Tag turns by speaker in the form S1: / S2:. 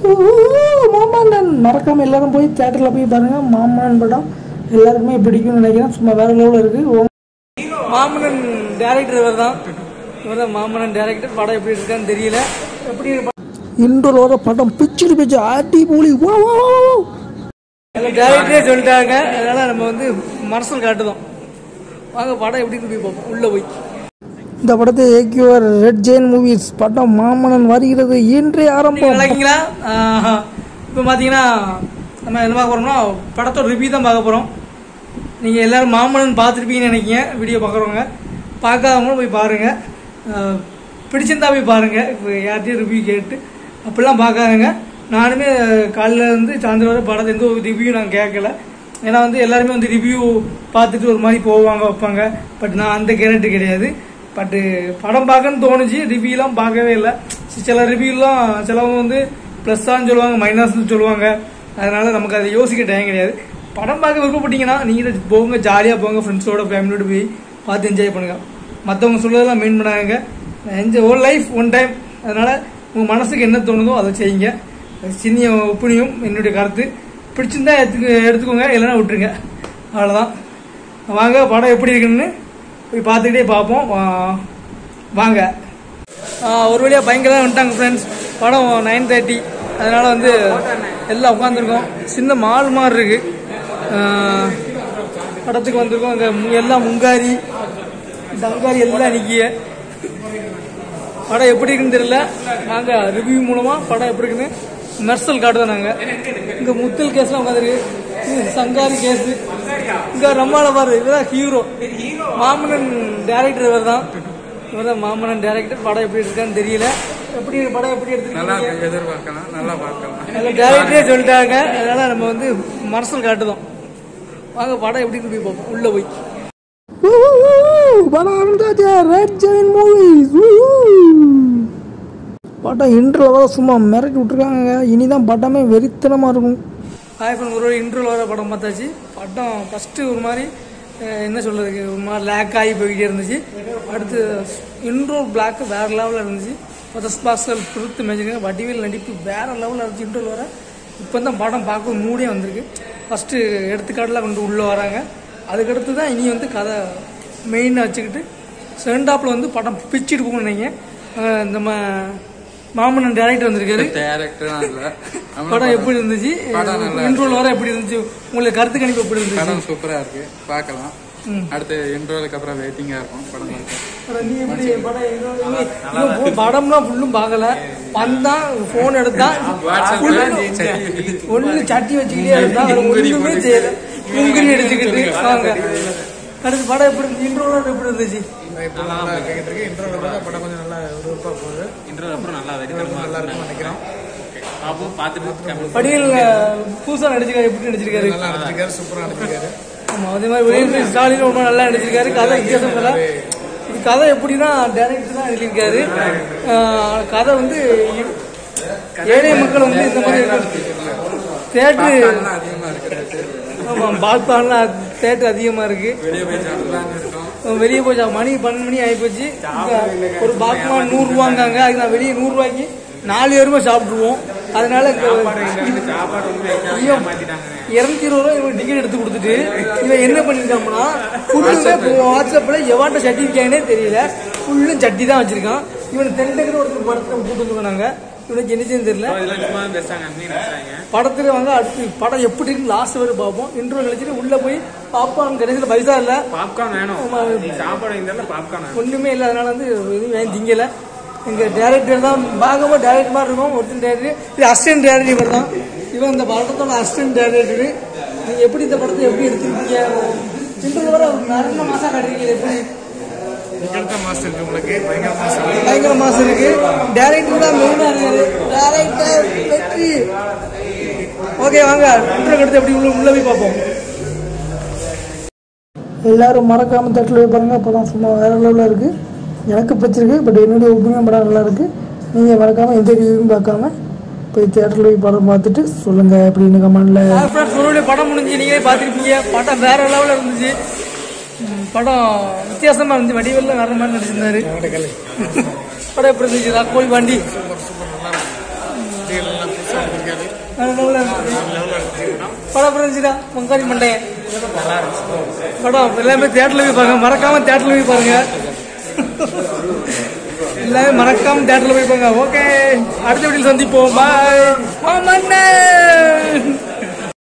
S1: மாமான் மறக்காம எல்லாரும் போய் தேட்டரில் போய் பாருங்க மாமான் படம் எல்லாருக்குமே பிடிக்கும்னு நினைக்கிறேன் சும்மா வேற லெவலில் இருக்கு மாமனன் டேரக்டர் இவர் தான் இவர் தான் மாமனன் டேரக்டர் படம் எப்படி இருக்கான்னு தெரியல எப்படி இன்றோட படம் பிச்சுட்டு பிச்சு ஆட்டி போலி வா வா டேரக்டரே சொல்லிட்டாங்க அதனால நம்ம வந்து மனசில் காட்டுதோம் வாங்க படம் எப்படி போய் பார்ப்போம் உள்ள போய் இந்த படத்தை இயக்கியவர் ரெட் ஜெயின் மூவிஸ் படம் மாமனன் வருகிறது இன்றே ஆரம்பம் நினைக்கிறீங்களா இப்போ பார்த்தீங்கன்னா நம்ம என்ன பார்க்க போறோம்னா படத்தோட ரிவ்யூ தான் பார்க்க போகிறோம் நீங்கள் எல்லாரும் மாமனன் பார்த்துருப்பீங்கன்னு நினைக்கிங்க வீடியோ பார்க்குறவங்க பார்க்காதவங்களும் போய் பாருங்கள் ஆஹ் பிடிச்சிருந்தா போய் பாருங்கள் இப்போ யார்கிட்டயும் ரிவ்யூ கேட்டு அப்படிலாம் பார்க்காதங்க நானுமே காலையில் இருந்து சாயந்தரம் வரை படத்தை எந்த ஒரு ரிவ்யூ நான் கேட்கல ஏன்னா வந்து எல்லாருமே வந்து ரிவ்யூ பார்த்துட்டு ஒரு மாதிரி போவாங்க வைப்பாங்க பட் நான் அந்த கேரக்டர் கிடையாது பட்டு படம் பார்க்கணும்னு தோணுச்சு ரிவ்யூலாம் பார்க்கவே இல்லை சில ரிவ்யூலாம் சிலவங்க வந்து ப்ளஸ்ஸான்னு சொல்லுவாங்க மைனஸ்னு சொல்லுவாங்க அதனால நமக்கு அதை யோசிக்க டைம் கிடையாது படம் பார்க்க விருப்பப்பட்டீங்கன்னா நீங்கள் போங்க ஜாலியாக போங்க ஃப்ரெண்ட்ஸோட ஃபேமிலியோட போய் பார்த்து என்ஜாய் பண்ணுங்க மற்றவங்க சொல்றதெல்லாம் மெயின் பண்ணாங்க enjoy whole life one time அதனால உங்கள் மனசுக்கு என்ன தோணுதோ அதை செய்யுங்க சின்ன ஒப்பீனியும் என்னுடைய கருத்து பிடிச்சிருந்தா எடுத்துக்க எடுத்துக்கோங்க இல்லைன்னா விட்டுருங்க அவ்வளோதான் வாங்க படம் எப்படி இருக்குன்னு போய் பார்த்துக்கிட்டே பார்ப்போம் வா- வாங்க ஆ, ஒரு வழியாக பயங்கர வந்துட்டாங்க ஃப்ரெண்ட்ஸ் படம் நைன் தேர்ட்டி அதனால வந்து எல்லாம் உட்காந்துருக்கோம் சின்ன மால் மாதிரி இருக்கு ஆ, படத்துக்கு வந்திருக்கோம் இங்கே எல்லாம் முங்காரி தங்காரி எல்லாம் நிற்கிய படம் எப்படி இருக்குன்னு தெரியல நாங்க ரிவ்யூ மூலமா படம் எப்படி இருக்குன்னு மெர்சல் காட்டுதோம் நாங்க இங்க முத்தல் கேஸ்லாம் உட்காந்துருக்கு இது சங்காரி கேஸ் இங்க ரம்மால பாரு இதுதான் ஹீரோ மாமனன் டேரக்டர் இவர் தான் இவர் தான் மாமனன் டேரக்டர் படம் எப்படி இருக்கான்னு தெரியல எப்படி படம் எப்படி
S2: நல்லா
S1: எடுத்துருக்கீங்க
S2: இருக்கு, எதிர்பார்க்கலாம் நல்லா பார்க்கலாம்
S1: அதில் டேரக்டரே சொல்லிட்டாங்க அதனால நம்ம வந்து மனசில் காட்டுதோம் வாங்க படம் எப்படி போய் பார்ப்போம் உள்ள போய் படம் ரெட் ஜெயின் மூவிஸ் படம் இன்ட்ரோல வர சும்மா மிரட்டி விட்டுருக்காங்க இனிதான் படமே வெறித்தனமாக இருக்கும் ஹாய் ஃப்ரெண்ட் ஒரு இன்ட்ரோல வர படம் பார்த்தாச்சு படம் ஃபஸ்ட்டு ஒரு மாதிரி அஹ், என்ன சொல்றதுக்கு ஒரு மாதிரி லேக் ஆகி போய்கிட்டே இருந்துச்சு அடுத்து இன்ட்ரோ பிளாக் வேற லெவலில் இருந்துச்சு ஃபர்ஸ்ட் பாஸ்கர் பிரித்து மேஜிங்க வடிவேல் நடிப்பு வேற லெவலில் இருந்துச்சு இன்ட்ரோல் வர இப்போ தான் படம் பார்க்க மூடே வந்திருக்கு ஃபஸ்ட்டு எடுத்துக்காட்டெலாம் கொண்டு உள்ளே வராங்க அதுக்கடுத்து தான் இனி வந்து கதை மெயினாக வச்சுக்கிட்டு செகண்ட் ஹாப்பில் வந்து படம் பிச்சுட்டு போகணும் நீங்கள் நம்ம மாமன்னன் டேரக்டர் வந்திருக்காரு
S2: டேரக்டர் இல்ல நம்ம
S1: படம் எப்படி இருந்துச்சு
S2: படம் நல்லா
S1: இன்ட்ரோல் வர எப்படி இருந்துச்சு உங்களுக்கு கருத்து கணிப்பு எப்படி இருந்துச்சு
S2: படம் சூப்பரா இருக்கு பார்க்கலாம்
S1: ம்.
S2: அடுத்து இன்ட்ரோலுக்கு அப்புறம் வெயிட்டிங்கா இருக்கும் படம் பார்க்க
S1: அப்புறம் நீ எப்படி படம் இன்னும் நீ- இன்னும் போ- படம்லாம் ஃபுல்லும் பார்க்கல வந்தான் ஃபோன் எடுத்தான் ஒண்ணு சட்டி வச்சுக்கிட்டே இருந்தா அவர் ஒண்ணுமே செய்யல முங்கிரி அடிச்சுக்கிட்டு வாங்க அடுத்து படம் எப்படி இருந்துச்சு இன்ட்ரோலாம் எப்படி இருந்துச்சு
S2: படம் கொஞ்சம் நல்லா விருப்பா போகுது
S3: இன்டர்வல் அப்புறம் நல்லா வெறித்தனமா
S2: நல்லா இருக்கும் நினைக்கிறோம்
S3: பார்ப்போம் பார்த்துட்டு
S1: படியில் புதுசா நடிச்சிருக்காரு எப்படி நடிச்சிருக்காரு
S2: நல்லா நடிச்சிருக்காரு சூப்பரா நடிச்சிருக்காரு
S1: ஆமா அதே மாதிரி உதயநிதி ஸ்டாலின் ரொம்ப நல்லா நடிச்சிருக்காரு கதை வித்தியாசம் இல்லை இது கதை எப்படின்னா டைரக்டர் தான் எழுதியிருக்காரு ஆஹ் கதை வந்து ஏழை மக்கள் வந்து இந்த மாதிரி தேட்டரு
S2: நல்லா அதிகமா இருக்கு
S1: ஆமா பால்பான்லாம் தேட்டர் அதிகமா இருக்கு
S2: வெளியே போய் சாப்பிடலாம்னு இருக்கோம்
S1: வெளியே போய் சா- மணி பன்னெண்டு மணி ஆகி போச்சு இங்க ஒரு பாக்மா நூறு ரூபாங்காங்க அதுக்கு நான் வெளியே நூறு ரூபாய்க்கு நாலு பேருமே சாப்பிட்டுருவோம் அதனால இங்க
S3: சாப்பாடு வந்து வைக்காம
S1: ஐயோ,
S3: ஏமாத்திட்டாங்க
S1: இருநூத்தி இருபது ரூபாய் இவன் டிக்கெட் எடுத்து கொடுத்துட்டு இவன் என்ன பண்ணிருக்கான்னா ஃபுல்லுமே வாட்ஸ்அப்ல எவாட்ட சட்டி இருக்காங்கன்னே தெரியல ஃபுல்லும் சட்டி தான் வச்சிருக்கான் இவன் தெண்டக்கு ஒருத்தர் படத்தை கூட்டு வந்துருக்காங்க இவனுக்கு என்ன செய்யுன்னு தெரியல
S3: இதெல்லாம் சும்மா தான் பேசுறாங்க அங்கேயும் பேசுறாங்க
S1: படத்துல வந்து அடுத்து படம் எப்படி இருக்குன்னு லாஸ்ட் வரை பார்ப்போம் இன்ட்ரோ கழிச்சிட்டு உள்ள போய் பாப்கார்ன் கடைசியில் பைசா இல்ல
S3: பாப்கார்ன் வேணும்
S1: ஆமா.
S3: நீ சாப்பாடு இருந்தாலும் பாப்கார்ன் வேணும்
S1: ஒண்ணுமே இல்லை அதனால வந்து எதுவும் வேணும் திங்கல எங்க டேரக்டர் தான் பார்க்கும்போது டேரக்டர் மாதிரி இருக்கும் ஒருத்தன் டேரக்டர் இது அசிஸ்டன்ட் டேரக்டர் இவர் தான் இவன் இந்த படத்தோட அசிஸ்டன்ட் டேரக்டர் நீங்க எப்படி இந்த படத்தை எப்படி எடுத்திருக்கீங்க இன்ட்ரோ வர நல்ல மாசம் காட்டுறீங்க எப்படி
S2: அடுத்த மாசம் இருக்கு உங்களுக்கு பயங்கர மாசம்
S1: பயங்கர மாசம் இருக்கு டேரக்டர் தான் மெயினா இருக்காரு டேரக்டர் வெற்றி ஓகே வாங்க இன்ட்ரோ எடுத்து எப்படி உள்ள உள்ள போய் பார்ப்போம் எல்லாரும் மறக்காம தட்டில் போய் பாருங்க அப்பதான் சும்மா வேற லெவலில் இருக்கு எனக்கு பிடிச்சிருக்கு பட் என்னுடைய ஒப்பீனியன் படம் நல்லா இருக்கு நீங்க மறக்காம எந்த ரிவ்யூவும் பார்க்காம போய் தேட்டரில் போய் படம் பார்த்துட்டு சொல்லுங்க அப்படின்னு கமெண்ட்ல ஃப்ரெண்ட்ஸ் படம் முடிஞ்சு நீங்களே பார்த்துருப்பீங்க படம் வேற லெவலில் இருந்துச்சு ம், படம் வித்தியாசமா இருந்துச்சு வடிவெல்லாம் வேற மாதிரி நடிச்சிருந்தாரு படம் எப்படி இருந்துச்சு கோழி பாண்டி
S2: எல்லாம் புதுசா இருக்கு
S1: வேற level ஆ இருந்துச்சு.
S3: லெவலில் எடுத்துருக்கோம்
S1: படம் புரிஞ்சுதா மங்காரி மண்டையன்
S3: நல்லா இருந்துச்சு
S1: படம் எல்லாமே தேட்டர்ல போய் பாருங்க மறக்காம தேட்டர்ல போய் பாருங்க எல்லாமே மறக்காம தேட்டர்ல போய் பாருங்க ஓகே அடுத்த வீட்டில் சந்திப்போம் பாய் மாமன்னன்